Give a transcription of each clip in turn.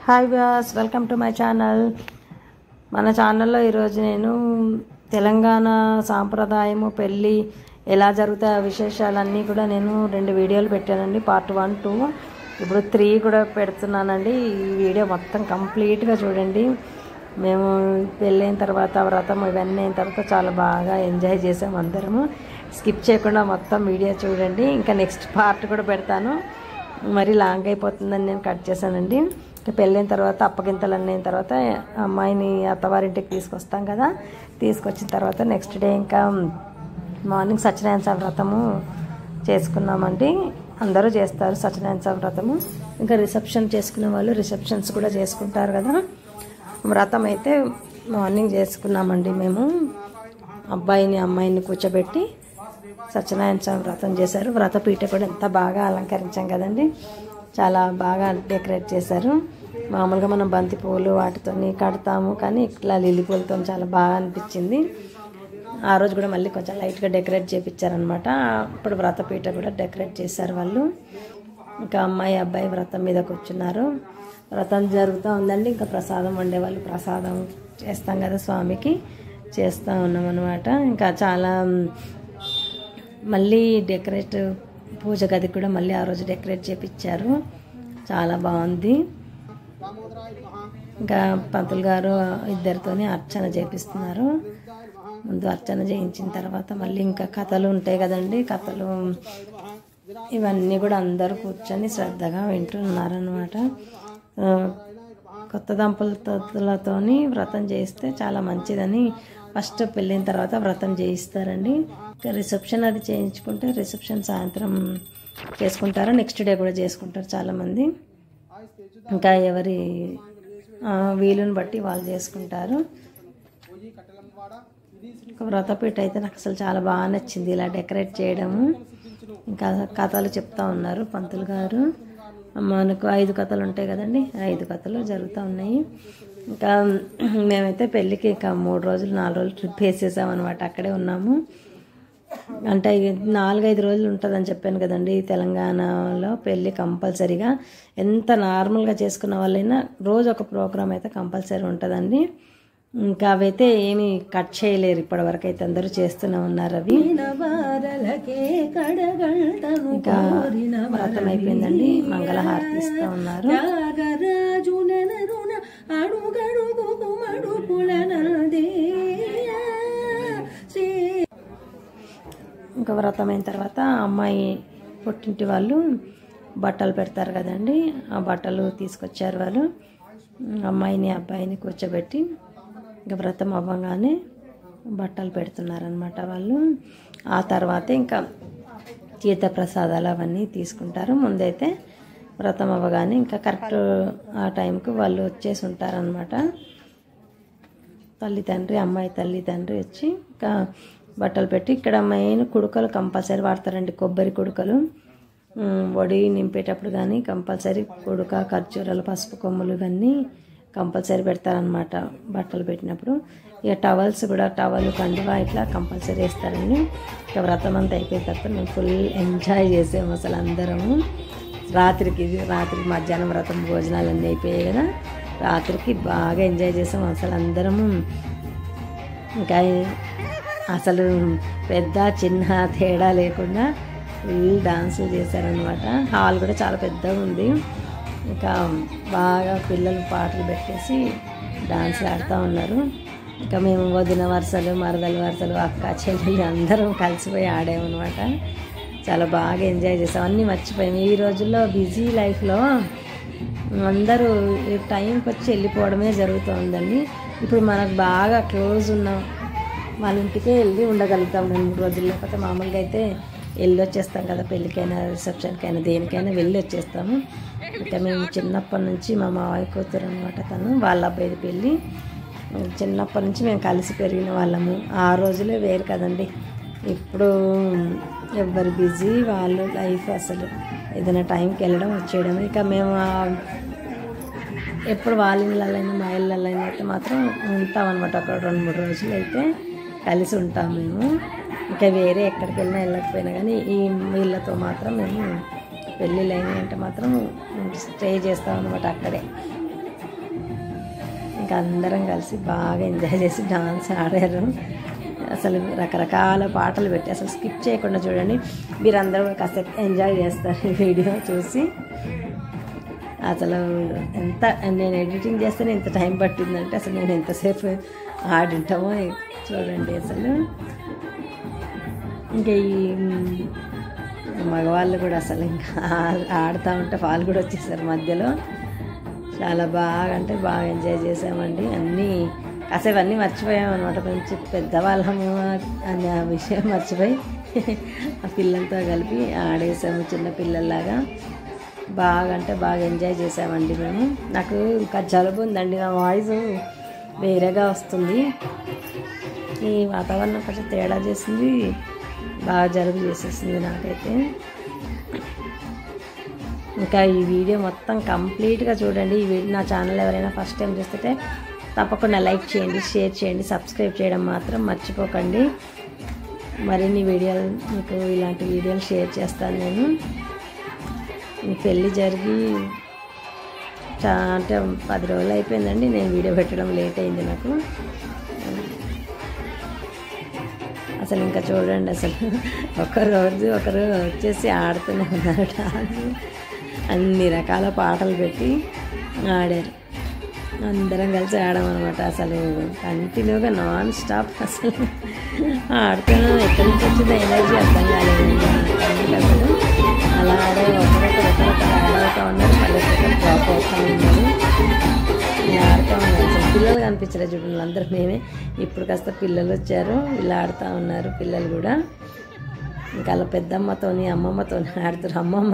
Hi Vyas welcome to my channel మన ఛానల్లో ఈరోజు నేను తెలంగాణ సాంప్రదాయము పెళ్ళి ఎలా జరుగుతాయి ఆ విశేషాలన్నీ కూడా నేను రెండు వీడియోలు పెట్టానండి పార్ట్ వన్ టూ ఇప్పుడు త్రీ కూడా పెడుతున్నానండి ఈ వీడియో మొత్తం కంప్లీట్గా చూడండి మేము పెళ్ళైన తర్వాత వ్రతం ఇవన్నీ అయిన తర్వాత చాలా బాగా ఎంజాయ్ చేసాం అందరము స్కిప్ చేయకుండా మొత్తం వీడియో చూడండి ఇంకా నెక్స్ట్ పార్ట్ కూడా పెడతాను మరి లాంగ్ అయిపోతుందని నేను కట్ చేశానండి ఇంకా పెళ్ళైన తర్వాత అప్పగింతలు అన్నీ అయిన తర్వాత అమ్మాయిని అత్తవారింటికి తీసుకొస్తాం కదా తీసుకొచ్చిన తర్వాత నెక్స్ట్ డే ఇంకా మార్నింగ్ సత్యనారాయణ స్వామి వ్రతము చేసుకున్నామండి అందరూ చేస్తారు సత్యనారాయణ స్వామి వ్రతము ఇంకా రిసెప్షన్ చేసుకునే వాళ్ళు రిసెప్షన్స్ కూడా చేసుకుంటారు కదా వ్రతం అయితే మార్నింగ్ చేసుకున్నామండి మేము అబ్బాయిని అమ్మాయిని కూర్చోబెట్టి సత్యనారాయణ స్వామి వ్రతం చేశారు వ్రతపీఠ కూడా ఎంత బాగా అలంకరించాం కదండి చాలా బాగా డెకరేట్ చేశారు మామూలుగా మనం బంతి పువ్వులు వాటితోని కడతాము కానీ ఇట్లా లిల్లీ పూలతో చాలా బాగా అనిపించింది ఆ రోజు కూడా మళ్ళీ కొంచెం లైట్గా డెకరేట్ చేయించారనమాట ఇప్పుడు వ్రతపీఠ కూడా డెకరేట్ చేశారు వాళ్ళు ఇంకా అమ్మాయి అబ్బాయి వ్రతం మీద కూర్చున్నారు వ్రతం జరుగుతూ ఉందండి ఇంకా ప్రసాదం వండేవాళ్ళు ప్రసాదం చేస్తాం కదా స్వామికి చేస్తూ ఉన్నాం అనమాట ఇంకా చాలా మళ్ళీ డెకరేట్ పూజ గదికి కూడా మళ్ళీ ఆ రోజు డెకరేట్ చేపించారు చాలా బాగుంది ఇంకా పంతులు గారు ఇద్దరితోని అర్చన చేపిస్తున్నారు ముందు అర్చన చేయించిన తర్వాత మళ్ళీ ఇంకా కథలు ఉంటాయి కదండి కథలు ఇవన్నీ కూడా అందరూ కూర్చొని శ్రద్ధగా వింటున్నారనమాట కొత్త దంపతులతోని వ్రతం చేయిస్తే చాలా మంచిదని ఫస్ట్ పెళ్ళిన తర్వాత వ్రతం చేయిస్తారండి ఇంకా రిసెప్షన్ అది చేయించుకుంటే రిసెప్షన్ సాయంత్రం చేసుకుంటారు నెక్స్ట్ డే కూడా చేసుకుంటారు చాలామంది ఇంకా ఎవరి వీలుని బట్టి వాళ్ళు చేసుకుంటారు వ్రతపీఠ అయితే నాకు అసలు చాలా బాగా నచ్చింది ఇలా డెకరేట్ చేయడము ఇంకా కథలు చెప్తా ఉన్నారు పంతులు గారు మనకు ఐదు కథలు ఉంటాయి కదండి ఐదు కథలు జరుగుతూ ఉన్నాయి ఇంకా మేమైతే పెళ్ళికి ఇక మూడు రోజులు నాలుగు రోజులు ట్రిప్ వేసేసాం అనమాట అక్కడే ఉన్నాము అంటే నాలుగైదు రోజులు ఉంటుందని చెప్పాను కదండి తెలంగాణలో పెళ్ళి కంపల్సరీగా ఎంత నార్మల్గా చేసుకున్న వాళ్ళైనా రోజు ఒక ప్రోగ్రామ్ అయితే కంపల్సరీ ఉంటుందండి ఇంకా అవైతే ఏమి కట్ చేయలేరు ఇప్పటి వరకు అయితే అందరూ చేస్తూనే ఉన్నారు అవి ఇంకా వ్రతం అయిపోయిందండి మంగళహారతి ఇస్తూ ఉన్నారు ఇంకా వ్రతం అయిన తర్వాత అమ్మాయి పుట్టింటి వాళ్ళు బట్టలు పెడతారు కదండి ఆ బట్టలు తీసుకొచ్చారు వాళ్ళు అమ్మాయిని అబ్బాయిని కూర్చోబెట్టి ఇంకా వ్రతం అవ్వగానే బట్టలు పెడుతున్నారనమాట వాళ్ళు ఆ తర్వాత ఇంకా తీర్థ ప్రసాదాలు అవన్నీ తీసుకుంటారు ముందైతే వ్రతం అవ్వగానే ఇంకా కరెక్ట్ ఆ టైంకి వాళ్ళు వచ్చేసి ఉంటారనమాట తల్లి తండ్రి అమ్మాయి తల్లి తండ్రి వచ్చి ఇంకా బట్టలు పెట్టి ఇక్కడ మెయిన్ కుడుకలు కంపల్సరీ వాడతారండి కొబ్బరి కుడుకలు వడి నింపేటప్పుడు కానీ కంపల్సరీ కుడుక ఖర్జూరాలు పసుపు కొమ్ములు ఇవన్నీ కంపల్సరీ పెడతారనమాట బట్టలు పెట్టినప్పుడు ఇక టవల్స్ కూడా టవల్ కండువా ఇట్లా కంపల్సరీ వేస్తారండి ఇక వ్రతం అంతా అయిపోయిన తర్వాత మేము ఫుల్ ఎంజాయ్ చేసాము అసలు అందరము రాత్రికి రాత్రికి మధ్యాహ్నం వ్రతం భోజనాలు అన్నీ అయిపోయాయి కదా రాత్రికి బాగా ఎంజాయ్ చేసాం అసలు అందరము ఇంకా అసలు పెద్ద చిన్న తేడా లేకుండా ఫుల్ డాన్సులు చేశారనమాట హాల్ కూడా చాలా పెద్దగా ఉంది ఇంకా బాగా పిల్లలు పాటలు పెట్టేసి డాన్సులు ఆడుతూ ఉన్నారు ఇంకా మేము వదిన వరుసలు మరదల వరుసలు అక్క చెల్లెలు అందరం కలిసిపోయి ఆడామన్నమాట చాలా బాగా ఎంజాయ్ చేసాం అన్నీ మర్చిపోయాము ఈ రోజుల్లో బిజీ లైఫ్లో అందరూ టైంకి వచ్చి వెళ్ళిపోవడమే జరుగుతుందండి ఇప్పుడు మనకు బాగా క్లోజ్ ఉన్న వాళ్ళ ఇంటికే వెళ్ళి ఉండగలుగుతాం రెండు మూడు రోజులు లేకపోతే మామూలుగా అయితే వెళ్ళి వచ్చేస్తాం కదా పెళ్ళికైనా రిసెప్షన్కైనా దేనికైనా వెళ్ళి వచ్చేస్తాము ఇంకా మేము చిన్నప్పటి నుంచి మా మావయ్య కూతురు అనమాట తను వాళ్ళ అబ్బాయిది పెళ్ళి చిన్నప్పటి నుంచి మేము కలిసి పెరిగిన వాళ్ళము ఆ రోజులే వేరు కదండి ఇప్పుడు ఎవరు బిజీ వాళ్ళు లైఫ్ అసలు ఏదైనా టైంకి వెళ్ళడం వచ్చేయడం ఇక మేము ఎప్పుడు వాళ్ళ ఇళ్ళైనా మా ఇళ్ళైనా అయితే మాత్రం ఉంటాం అనమాట ఒక రెండు మూడు రోజులు అయితే కలిసి ఉంటాం మేము ఇంకా వేరే ఎక్కడికి వెళ్ళినా వెళ్ళకపోయినా కానీ ఈ వీళ్ళతో మాత్రం మేము పెళ్ళిళ్ళు అయినాయి అంటే మాత్రం స్టే చేస్తాం అనమాట అక్కడే ఇంకా అందరం కలిసి బాగా ఎంజాయ్ చేసి డాన్స్ ఆడారు అసలు రకరకాల పాటలు పెట్టి అసలు స్కిప్ చేయకుండా చూడండి మీరందరూ కూడా కాసేపు ఎంజాయ్ చేస్తారు ఈ వీడియో చూసి అసలు ఎంత నేను ఎడిటింగ్ చేస్తేనే ఎంత టైం పట్టిందంటే అసలు నేను ఎంతసేపు ఆడింటామో చూడండి అసలు ఇంకా ఈ మగవాళ్ళు కూడా అసలు ఇంకా ఆ- ఆడుతూ ఉంటే వాళ్ళు కూడా వచ్చేసారు మధ్యలో చాలా బాగా అంటే బాగా ఎంజాయ్ చేసామండి అన్నీ కాసేపు అన్నీ మర్చిపోయాం అనమాట కొంచెం పెద్దవాళ్ళము అనే ఆ విషయం మర్చిపోయి ఆ పిల్లలతో కలిపి ఆడేసాము చిన్న పిల్లల్లాగా బాగా అంటే బాగా ఎంజాయ్ చేసామండి మేము నాకు ఇంకా జలుబు ఉందండి నా వాయిస్ వేరేగా వస్తుంది ఈ వాతావరణం కొంచెం తేడా చేసింది బాగా జలుబు చేసేసింది నాకైతే ఇంకా ఈ వీడియో మొత్తం కంప్లీట్గా చూడండి ఈ వీడియో నా ఛానల్ ఎవరైనా ఫస్ట్ టైం చూస్తుంటే తప్పకుండా లైక్ చేయండి షేర్ చేయండి సబ్స్క్రైబ్ చేయడం మాత్రం మర్చిపోకండి మరిన్ని వీడియోలు మీకు ఇలాంటి వీడియోలు షేర్ చేస్తాను నేను ఈ పెళ్ళి జరిగి చా అంటే పది రోజులు అయిపోయిందండి నేను వీడియో పెట్టడం లేట్ అయింది నాకు అసలు ఇంకా చూడండి అసలు ఒక రోజు ఒకరు వచ్చేసి ఆడుతూనే ఉన్నారు డాన్స్ అన్ని రకాల పాటలు పెట్టి ఆడారు అందరం కలిసి ఆడామన్నమాట అసలు కంటిన్యూగా నాన్ స్టాప్ అసలు ఆడుతున్నాం ఎక్కడి నుంచి వచ్చిందో ఎనర్జీ అర్థం కాలేదు ఇంకా అసలు అలా ఆడే ఒకరొకరు ఒకరొకరు ఆడవుతూ ఉన్నారు మళ్ళీ ఒకరు డ్రాప్ అవుతూ ఉన్నారు ఇలా ఆడుతూ ఉన్నారు అసలు పిల్లలు కనిపించలేదు చూడండి అందరూ మేమే ఇప్పుడు కాస్త పిల్లలు వచ్చారు ఇలా ఆడుతూ ఉన్నారు పిల్లలు కూడా ఇంకా అలా పెద్దమ్మతోని అమ్మమ్మతోని ఆడుతారు అమ్మమ్మ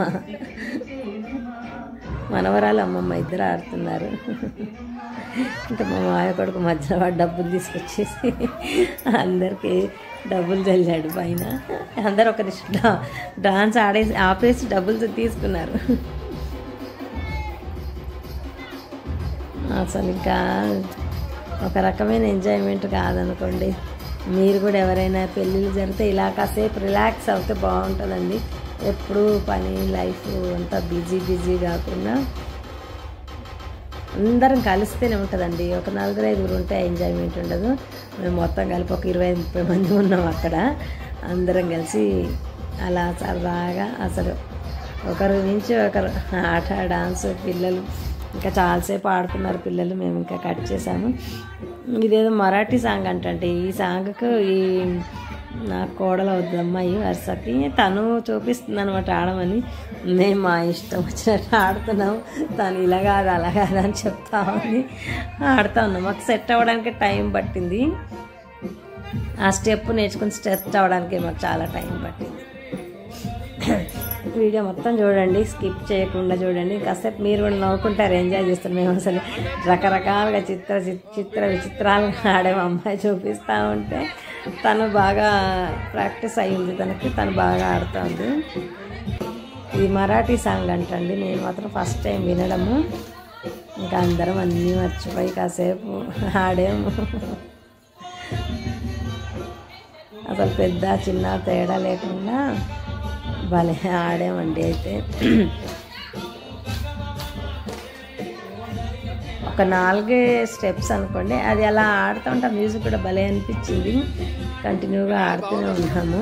మనవరాలు అమ్మమ్మ ఇద్దరు ఆడుతున్నారు ఇంకా మా మాయ కొడుకు మధ్యలో వాడు డబ్బులు తీసుకొచ్చేసి అందరికీ డబ్బులు చల్లాడు పైన అందరు ఒక డాన్స్ ఆడేసి ఆపేసి డబ్బులు తీసుకున్నారు అసలు ఇంకా ఒక రకమైన ఎంజాయ్మెంట్ కాదనుకోండి మీరు కూడా ఎవరైనా పెళ్ళిళ్ళు జరిగితే ఇలా కాసేపు రిలాక్స్ అవుతే బాగుంటుందండి ఎప్పుడు పని లైఫ్ అంతా బిజీ బిజీ కాకుండా అందరం కలిస్తేనే ఉంటుందండి ఒక నలుగురు ఐదుగురు ఉంటే ఎంజాయ్మెంట్ ఉండదు మేము మొత్తం కలిపి ఒక ఇరవై ముప్పై మంది ఉన్నాం అక్కడ అందరం కలిసి అలా సరదాగా అసలు ఒకరు నుంచి ఒకరు ఆట డాన్స్ పిల్లలు ఇంకా చాలాసేపు ఆడుకున్నారు పిల్లలు మేము ఇంకా కట్ చేసాము ఇదేదో మరాఠీ సాంగ్ అంటంటే ఈ సాంగ్కు ఈ నా కోడలు అవుతుంది అమ్మాయి వరుసకి తను చూపిస్తుంది అనమాట ఆడమని మేము మా ఇష్టం వచ్చినట్టు ఆడుతున్నాం తను ఇలా కాదు అలా కాదు అని చెప్తా ఉంది ఆడుతా ఉన్నాం మాకు సెట్ అవ్వడానికి టైం పట్టింది ఆ స్టెప్ నేర్చుకుని స్టెప్ అవ్వడానికి మాకు చాలా టైం పట్టింది వీడియో మొత్తం చూడండి స్కిప్ చేయకుండా చూడండి కాసేపు మీరు కూడా నవ్వుకుంటారు ఎంజాయ్ చేస్తారు మేము అసలు రకరకాలుగా చిత్ర చి- చిత్ర విచిత్రాలు ఆడే మా అమ్మాయి చూపిస్తూ ఉంటే తను బాగా ప్రాక్టీస్ అయ్యింది తనకి తను బాగా ఆడుతుంది ఇది మరాఠీ సాంగ్ అంటండి నేను మాత్రం ఫస్ట్ టైం వినడము ఇంకా అందరం అన్నీ మర్చిపోయి కాసేపు ఆడాము అసలు పెద్ద చిన్న తేడా లేకుండా భలే ఆడామండి అయితే ఒక నాలుగే స్టెప్స్ అనుకోండి అది అలా ఆడుతూ ఉంటే మ్యూజిక్ కూడా భలే అనిపించింది కంటిన్యూగా ఆడుతూనే ఉన్నాము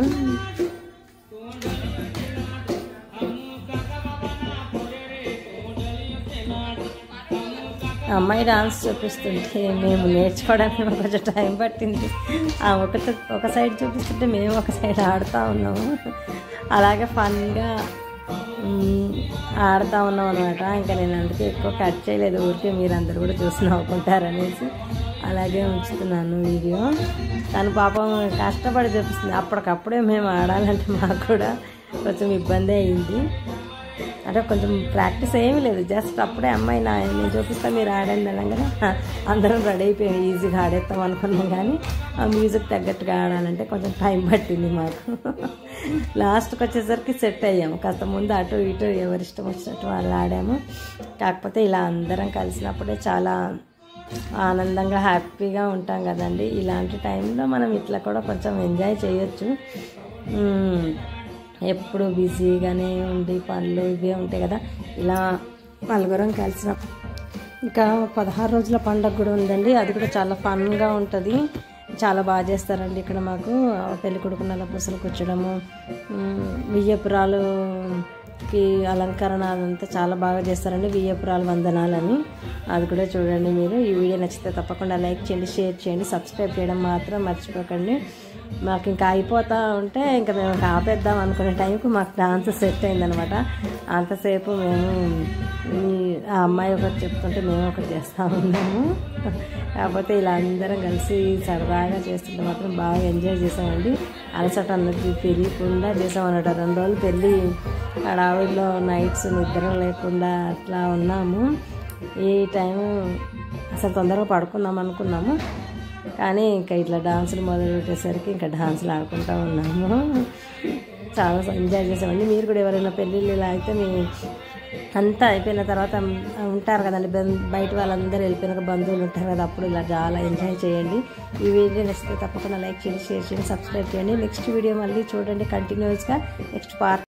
ఆ అమ్మాయి డాన్స్ చూపిస్తుంటే మేము నేర్చుకోవడానికి మాకు కొంచెం టైం పట్టింది ఆ ఒక ఒక సైడ్ చూపిస్తుంటే మేము ఒక సైడ్ ఆడుతూ ఉన్నాము అలాగే ఫన్గా మ్, ఆడుతూ ఉన్నాం అనమాట ఇంకా నేను అందుకే ఎక్కువ కట్ చేయలేదు ఊరికే మీరు అందరు కూడా చూసి నవ్వుకుంటారనేసి అలాగే ఉంచుతున్నాను వీడియో తను పాపం కష్టపడి చూపిస్తుంది అప్పటికప్పుడే మేము ఆడాలంటే మాకు కూడా కొంచెం ఇబ్బంది అయింది అంటే కొంచెం ప్రాక్టీస్ ఏమీ లేదు జస్ట్ అప్పుడే అమ్మాయి నా నేను చూపిస్తాను మీరు ఆడండి అనగానే అందరం రెడీ అయిపోయాం ఈజీగా ఆడేస్తాం అనుకున్నాం కానీ ఆ మ్యూజిక్ తగ్గట్టుగా ఆడాలంటే కొంచెం టైం పట్టింది మాకు లాస్ట్కి వచ్చేసరికి సెట్ అయ్యాము కాస్త ముందు అటు ఇటు ఎవరిష్టం వచ్చినట్టు వాళ్ళు ఆడాము కాకపోతే ఇలా అందరం కలిసినప్పుడే చాలా ఆనందంగా హ్యాపీగా ఉంటాం కదండి ఇలాంటి టైంలో మనం ఇట్లా కూడా కొంచెం ఎంజాయ్ చేయొచ్చు మ్మ్. ఎప్పుడు బిజీగానే ఉండి పనులు ఇవే ఉంటాయి కదా ఇలా నలుగురం కలిసిన ఇంకా పదహారు రోజుల పండగ కూడా ఉందండి అది కూడా చాలా ఫన్గా ఉంటుంది చాలా బాగా చేస్తారండి ఇక్కడ మాకు పెళ్లి కొడుకు నల్ల పూసలు కూర్చోడము వియ్యపురాలుకి అలంకరణ అదంతా చాలా బాగా చేస్తారండి వియ్యపురాలు వందనాలని అది కూడా చూడండి మీరు ఈ వీడియో నచ్చితే తప్పకుండా లైక్ చేయండి షేర్ చేయండి సబ్స్క్రైబ్ చేయడం మాత్రం మర్చిపోకండి మాకు ఇంకా అయిపోతూ ఉంటే ఇంకా మేము ఇంకా ఆపేద్దాం అనుకునే టైంకి మాకు డాన్స్ సెట్ అయిందనమాట అంతసేపు మేము ఈ ఆ అమ్మాయి ఒకటి చెప్తుంటే మేము ఒకటి చేస్తూ ఉన్నాము కాకపోతే ఇలా అందరం కలిసి సరదాగా చేస్తుంటే మాత్రం బాగా ఎంజాయ్ చేసామండి అలసట అన్నది తెలియకుండా చేసామన్నమాట రెండు రోజులు పెళ్ళి హడావిడిలో నైట్స్ నిద్ర లేకుండా అట్లా ఉన్నాము ఈ టైం అసలు తొందరగా పడుకుందాం అనుకున్నాము కానీ ఇంకా ఇట్లా డాన్సులు మొదలు పెట్టేసరికి ఇంకా డాన్సులు ఆడుకుంటూ ఉన్నాము చాలా ఎంజాయ్ చేసామండి మీరు కూడా ఎవరైనా పెళ్ళిళ్ళు ఇలా అయితే మీ అంతా అయిపోయిన తర్వాత ఉంటారు కదండి బం- బయట వాళ్ళందరూ వెళ్ళిపోయినాక బంధువులు ఉంటారు కదా అప్పుడు ఇలా చాలా ఎంజాయ్ చేయండి ఈ వీడియో నచ్చితే తప్పకుండా లైక్ చేయండి షేర్ చేయండి సబ్స్క్రైబ్ చేయండి నెక్స్ట్ వీడియో మళ్ళీ చూడండి కంటిన్యూస్గా నెక్స్ట్ పార్ట్